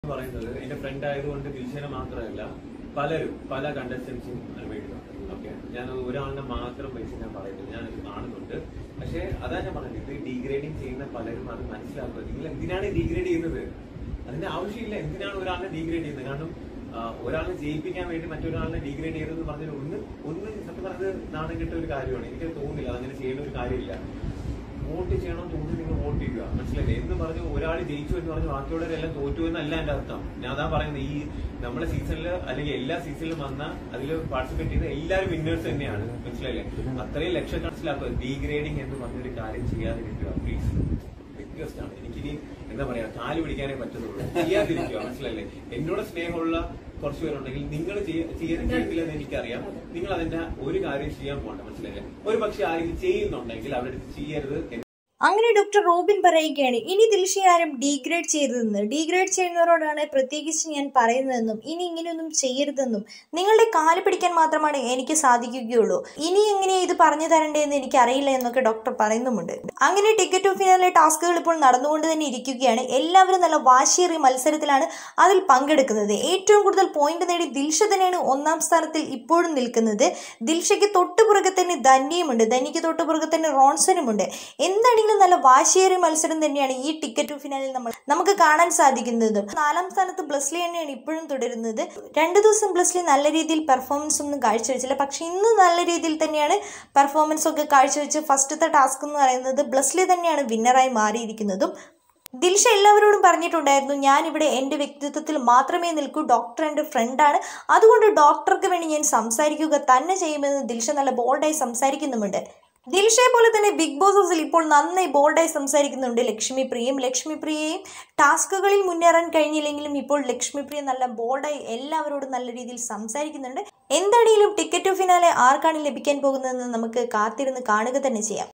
പറയുന്നത് എന്റെ ഫ്രണ്ട് ആയതുകൊണ്ട് ദിൽഷനെ മാത്രമല്ല പലരും പല കണ്ടസ്റ്റൻസും അനുഭവിക്കുന്നുണ്ട് ഓക്കെ ഞാൻ ഒരാളിനെ മാത്രം വെച്ച് ഞാൻ പറയുന്നത് ഞാൻ ഇത് കാണുന്നുണ്ട് പക്ഷേ അതാ ഞാൻ പറഞ്ഞത് ഇത് ഡീഗ്രേഡിങ് ചെയ്യുന്ന പലരും അത് മനസ്സിലാക്കുക നിങ്ങൾ എന്തിനാണ് ഡീഗ്രേഡ് ചെയ്യുന്നത് അതിന്റെ ആവശ്യമില്ല എന്തിനാണ് ഒരാളിനെ ഡീഗ്രേഡ് ചെയ്യുന്നത് കാരണം ആ, ഒരാളിനെ ജയിപ്പിക്കാൻ വേണ്ടി മറ്റൊരാളിനെ ഡീഗ്രേഡ് ചെയ്തതെന്ന് പറഞ്ഞാൽ ഒന്ന് ഒന്ന് സത്യം പറഞ്ഞത് നാണം കെട്ട ഒരു കാര്യമാണ് എനിക്ക് തോന്നുന്നില്ല അതങ്ങനെ ചെയ്യുന്ന ഒരു കാര്യമില്ല വോട്ട് ചെയ്യണം തോന്നി നിങ്ങൾ വോട്ട് ചെയ്യുക മനസ്സിലായില്ലേ എന്ന് പറഞ്ഞു ഒരാൾ ജയിച്ചു എന്ന് പറഞ്ഞു ബാക്കിയുള്ളവരെല്ലാം തോറ്റു എന്നല്ല എന്റെ അർത്ഥം ഞാൻ അതാ പറയുന്നത് ഈ നമ്മുടെ സീസണിൽ അല്ലെങ്കിൽ എല്ലാ സീസണിലും വന്ന അതിൽ പാർട്ടിസിപ്പേറ്റ് ചെയ്ത എല്ലാവരും വിന്നേഴ്സ് തന്നെയാണ് മനസ്സിലായില്ലേ അത്രയും ലക്ഷക്കണക്കിലാക്കുക ഡീഗ്രേഡിംഗ് എന്ന് പറഞ്ഞൊരു കാര്യം ചെയ്യാതിരിക്കുക പ്ലീസ് റിക്വസ്റ്റ് ആണ് എനിക്കിനി എന്താ പറയാ കാല് പിടിക്കാനേ പറ്റുന്നുള്ളൂ ചെയ്യാതിരിക്കുക മനസ്സിലല്ലേ എന്നോട് സ്നേഹമുള്ള കുറച്ച് പേരുണ്ടെങ്കിൽ നിങ്ങൾ ചെയ്യാൻ ചെയ്യത്തില്ലെന്ന് എനിക്കറിയാം നിങ്ങൾ അതിന്റെ ഒരു കാര്യം ചെയ്യാൻ പോകണ്ട മനസ്സിലല്ലേ ഒരു പക്ഷെ ആരെങ്കിലും ചെയ്യുന്നുണ്ടെങ്കിൽ അവരുടെ അടുത്ത് ചെയ്യരുത് എന്ന് അങ്ങനെ ഡോക്ടർ റോബിൻ പറയുകയാണ് ഇനി ദിൽഷയെ ആരും ഡീഗ്രേഡ് ചെയ്തതെന്ന് ഡീഗ്രേഡ് ചെയ്യുന്നവരോടാണ് പ്രത്യേകിച്ച് ഞാൻ പറയുന്നതെന്നും ഇനി ഇങ്ങനെയൊന്നും ചെയ്യരുതെന്നും നിങ്ങളുടെ കാല് പിടിക്കാൻ മാത്രമാണ് എനിക്ക് സാധിക്കുകയുള്ളൂ ഇനി എങ്ങനെ ഇത് പറഞ്ഞു തരണ്ടേന്ന് എനിക്ക് അറിയില്ല എന്നൊക്കെ ഡോക്ടർ പറയുന്നുമുണ്ട് അങ്ങനെ ടിക്കറ്റ് ടു ഫിനാലെ ടാസ്കുകൾ ഇപ്പോൾ നടന്നുകൊണ്ട് തന്നെ ഇരിക്കുകയാണ് എല്ലാവരും നല്ല വാശിയേറിയ മത്സരത്തിലാണ് അതിൽ പങ്കെടുക്കുന്നത് ഏറ്റവും കൂടുതൽ പോയിന്റ് നേടി ദിൽഷ തന്നെയാണ് ഒന്നാം സ്ഥാനത്തിൽ ഇപ്പോഴും നിൽക്കുന്നത് ദിൽഷയ്ക്ക് തൊട്ടുപുറകെ തന്നെ ധന്യയുമുണ്ട് ധന്യയ്ക്ക് തൊട്ടുപുറകെ തന്നെ റോൺസനുമുണ്ട് എന്താണെങ്കിലും നല്ല വാശിയേറിയ മത്സരം തന്നെയാണ് ഈ ടിക്കറ്റ് ടു ഫിനാലിൽ നമ്മൾ നമുക്ക് കാണാൻ സാധിക്കുന്നത് നാലാം സ്ഥാനത്ത് ബ്ലസ്ലി തന്നെയാണ് ഇപ്പോഴും തുടരുന്നത് രണ്ടു ദിവസം ബ്ലസ്ലി നല്ല രീതിയിൽ പെർഫോമൻസ് ഒന്നും കാഴ്ചവെച്ചില്ല പക്ഷെ ഇന്ന് നല്ല രീതിയിൽ തന്നെയാണ് പെർഫോമൻസ് ഒക്കെ കാഴ്ചവെച്ച് ഫസ്റ്റത്തെ ടാസ്ക് എന്ന് പറയുന്നത് ബ്ലസ്ലി തന്നെയാണ് വിന്നറായി മാറിയിരിക്കുന്നതും ദിൽഷ എല്ലാവരോടും പറഞ്ഞിട്ടുണ്ടായിരുന്നു ഞാൻ ഇവിടെ എൻ്റെ വ്യക്തിത്വത്തിൽ മാത്രമേ നിൽക്കൂ ഡോക്ടർ എൻ്റെ ഫ്രണ്ടാണ് അതുകൊണ്ട് ഡോക്ടർക്ക് വേണ്ടി ഞാൻ സംസാരിക്കുക തന്നെ ചെയ്യുമെന്ന് ദിൽഷ നല്ല ബോൾഡായി സംസാരിക്കുന്നുമുണ്ട് ദിൽഷയെ പോലെ തന്നെ ബിഗ് ബോസ് ഹൗസിൽ ഇപ്പോൾ നന്നായി ബോൾഡായി സംസാരിക്കുന്നുണ്ട് ലക്ഷ്മി പ്രിയയും ലക്ഷ്മി പ്രിയയും ടാസ്കുകളിൽ മുന്നേറാൻ കഴിഞ്ഞില്ലെങ്കിലും ഇപ്പോൾ ലക്ഷ്മി പ്രിയ നല്ല ബോൾഡായി എല്ലാവരോടും നല്ല രീതിയിൽ സംസാരിക്കുന്നുണ്ട് എന്താണെങ്കിലും ടിക്കറ്റ് ടു ഫിനാലെ ആർക്കാണ് ലഭിക്കാൻ പോകുന്നതെന്ന് നമുക്ക് കാത്തിരുന്ന് കാണുക തന്നെ ചെയ്യാം